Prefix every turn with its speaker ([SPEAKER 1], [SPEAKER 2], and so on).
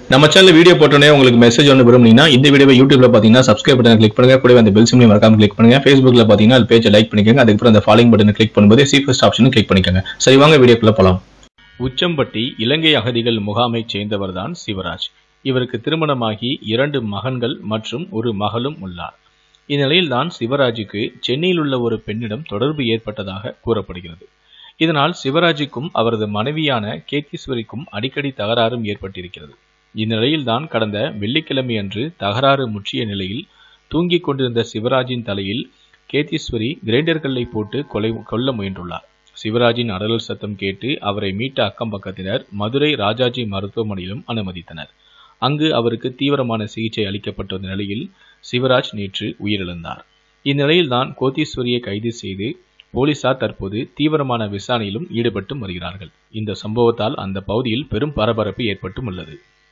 [SPEAKER 1] நம்ம channel video போட்டோன்னே உங்களுக்கு மெசேஜ் ஒன்று விரும்புனீங்கன்னா இந்த வீடியோவை யூடியூப்ல பார்த்தீங்கன்னா சப்ஸ்கிரைப் பட்டன் கிளிக் பண்ணுங்க கூடவே அந்த பெல் சிம்லையும் மறக்காம கிளிக் பண்ணுங்க ஃபேஸ்புக்ல பார்த்தீங்கன்னா அது பேஜை லைக் பண்ணிக்கோங்க அதுக்கப்புறம் அந்த ஃபாலோயிங் பட்டனை கிளிக் பண்ணும்போது சி ஃபர்ஸ்ட் ஆப்ஷனும் கிளிக் பண்ணிக்கோங்க சரி வாங்க வீடியோக்குள்ள போலாம் உச்சம்பட்டி இலங்கை அகதிகள் முகாமைச் சேர்ந்தவர்தான் சிவராஜ் இவருக்கு திருமணமாகி இரண்டு மகன்கள் மற்றும் ஒரு மகளும் உள்ளார் இந்நிலையில்தான் சிவராஜுக்கு சென்னையில் உள்ள ஒரு பெண்ணிடம் தொடர்பு ஏற்பட்டதாக கூறப்படுகிறது இதனால் சிவராஜுக்கும் அவரது மனைவியான கேத்தீஸ்வரிக்கும் அடிக்கடி தகராறும் ஏற்பட்டிருக்கிறது இந்நிலையில்தான் கடந்த வெள்ளிக்கிழமை அன்று தகராறு முற்றிய நிலையில் தூங்கிக் கொண்டிருந்த சிவராஜின் தலையில் கேத்தீஸ்வரி கிரைண்டர் கல்லை போட்டு கொலை கொல்ல முயன்றுள்ளார் சிவராஜின் அடலல் சத்தம் கேட்டு அவரை மீட்ட அக்கம் பக்கத்தினர் மதுரை ராஜாஜி மருத்துவமனையிலும் அனுமதித்தனர் அங்கு அவருக்கு தீவிரமான சிகிச்சை அளிக்கப்பட்ட நிலையில் சிவராஜ் நேற்று உயிரிழந்தார் இந்நிலையில்தான் கோத்தீஸ்வரியை கைது செய்து போலீசார் தற்போது தீவிரமான விசாரணையிலும் ஈடுபட்டு வருகிறார்கள் இந்த சம்பவத்தால் அந்த பகுதியில் பெரும் பரபரப்பு ஏற்பட்டும் உள்ளது